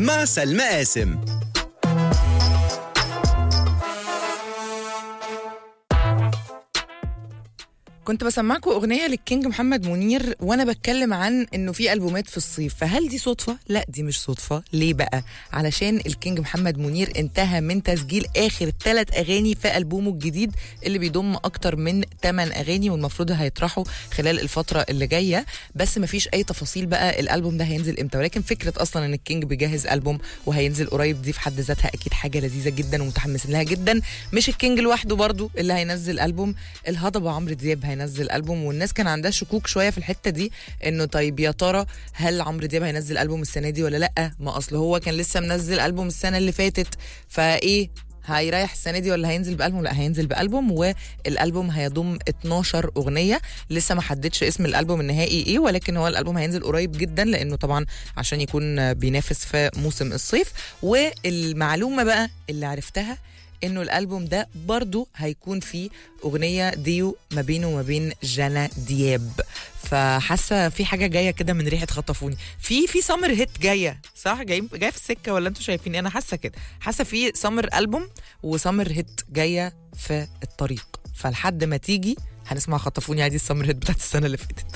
مع سلمى قاسم كنت بسمعكم اغنيه للكينج محمد منير وانا بتكلم عن انه في البومات في الصيف فهل دي صدفه لا دي مش صدفه ليه بقى علشان الكينج محمد منير انتهى من تسجيل اخر ثلاث اغاني في البومه الجديد اللي بيضم اكتر من 8 اغاني والمفروض هيطرحوا خلال الفتره اللي جايه بس مفيش اي تفاصيل بقى الالبوم ده هينزل امتى ولكن فكره اصلا ان الكينج بيجهز البوم وهينزل قريب دي في حد ذاتها اكيد حاجه لذيذه جدا ومتحمسين لها جدا مش الكينج لوحده برضو اللي هينزل البوم الهضبه عمرو دياب هينزل البوم والناس كان عندها شكوك شويه في الحته دي انه طيب يا ترى هل عمرو دياب هينزل البوم السنه دي ولا لا ما اصل هو كان لسه منزل البوم السنه اللي فاتت فايه هيريح السنه دي ولا هينزل بالبوم لا هينزل بالبوم والالبوم هيضم 12 اغنيه لسه ما حددش اسم الالبوم النهائي ايه ولكن هو الالبوم هينزل قريب جدا لانه طبعا عشان يكون بينافس في موسم الصيف والمعلومه بقى اللي عرفتها انه الالبوم ده برضو هيكون فيه اغنيه ديو ما بينه وما بين جانا دياب فحاسه في حاجه جايه كده من ريحه خطفوني في في سمر هيت جايه صح جاي جايه في السكه ولا انتوا شايفين انا حاسه كده حاسه في سمر البوم وسمر هيت جايه في الطريق فلحد ما تيجي هنسمع خطفوني عادي السمر هيت بتاعت السنه اللي فاتت